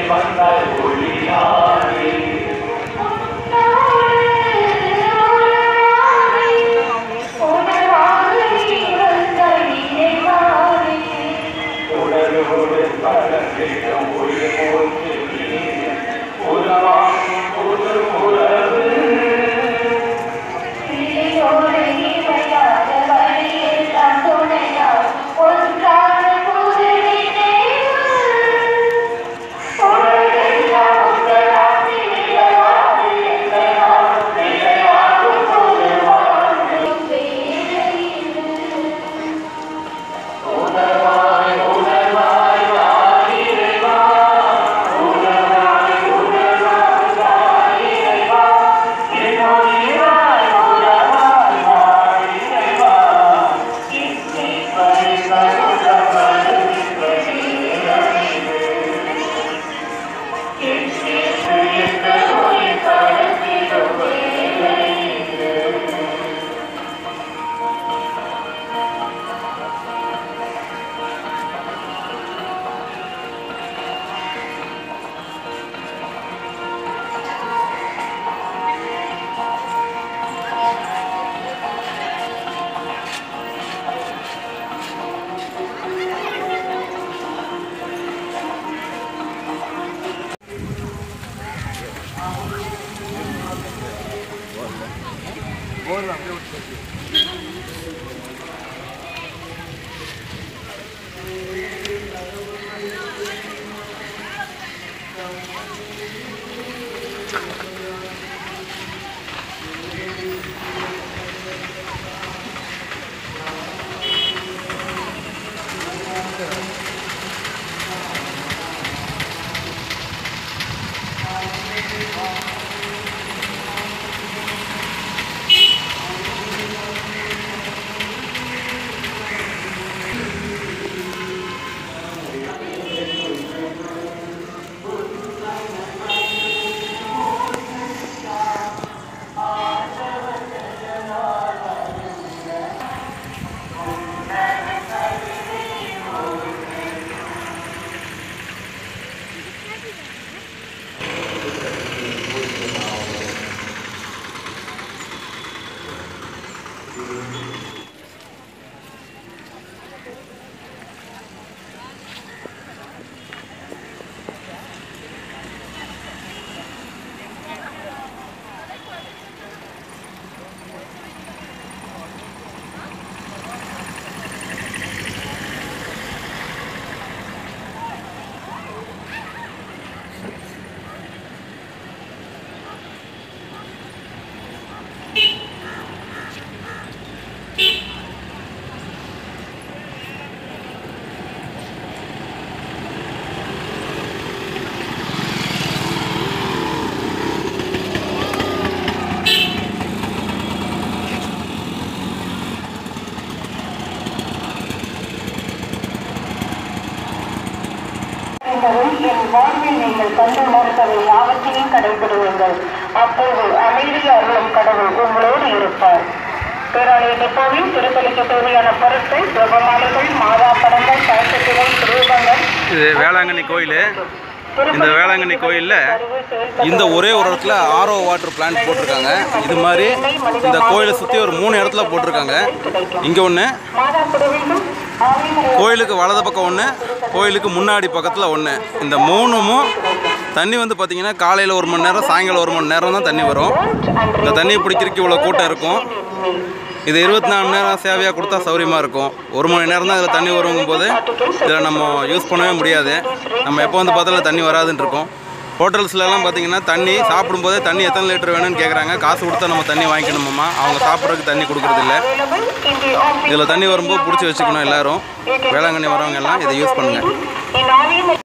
என்பதை என் வாழ்வில் நீங்கள் கண்டு உணர்ந்தவை யாவற்றையும் கடைபிடியுங்கள் அப்போது அமைதி அருளும் கடவுள் உங்களோடு இருப்பார் பேராலய டிப்போவில் திருப்பலிக்கு தேவையான பொருட்கள் ஜெபமாலைகள் மாதா படங்கள் கலசத்துகள் ரூபங்கள் இது வேளாங்கண்ணி கோயில் இந்த வேளாங்கண்ணி கோயிலில் இந்த ஒரே ஒரு இடத்துல ஆர்ஓ வாட்டர் பிளான்ட் போட்டிருக்காங்க இது மாதிரி இந்த கோயிலை சுற்றி ஒரு மூணு இடத்துல போட்டிருக்காங்க இங்கே ஒன்று மாதா குடவிலும் ஆவிமர கோயிலுக்கு வலது பக்கம் ஒன்று கோயிலுக்கு முன்னாடி பக்கத்தில் ஒன்று இந்த மூணுமும் தண்ணி வந்து பார்த்திங்கன்னா காலையில் ஒரு மணி நேரம் சாயங்காலம் ஒரு மணி நேரம் தான் தண்ணி வரும் இந்த தண்ணியை பிடிக்கிறதுக்கு இவ்வளோ கூட்டம் இருக்கும் இது இருபத்தி நாலு மணி நேரம் சேவையாக கொடுத்தா சௌரியமாக இருக்கும் ஒரு மணி நேரம் தான் இதில் தண்ணி வருங்கும்போது இதில் நம்ம யூஸ் பண்ணவே முடியாது நம்ம எப்போ வந்து பார்த்தாலும் தண்ணி வராதுன்னு இருக்கும் ஹோட்டல்ஸ்லலாம் பார்த்தீங்கன்னா தண்ணி சாப்பிடும்போதே தண்ணி எத்தனை லிட்டர் வேணும்னு கேட்குறாங்க காசு கொடுத்தா நம்ம தண்ணி வாங்கிக்கணுமாம்மா அவங்க சாப்பிட்றதுக்கு தண்ணி கொடுக்குறதில்ல இதில் தண்ணி வரும்போது பிடிச்சி வச்சுக்கணும் எல்லாரும் வேளாங்கண்ணி வரவங்க எல்லாம் இதை யூஸ் பண்ணுங்கள் என் ஆவியின்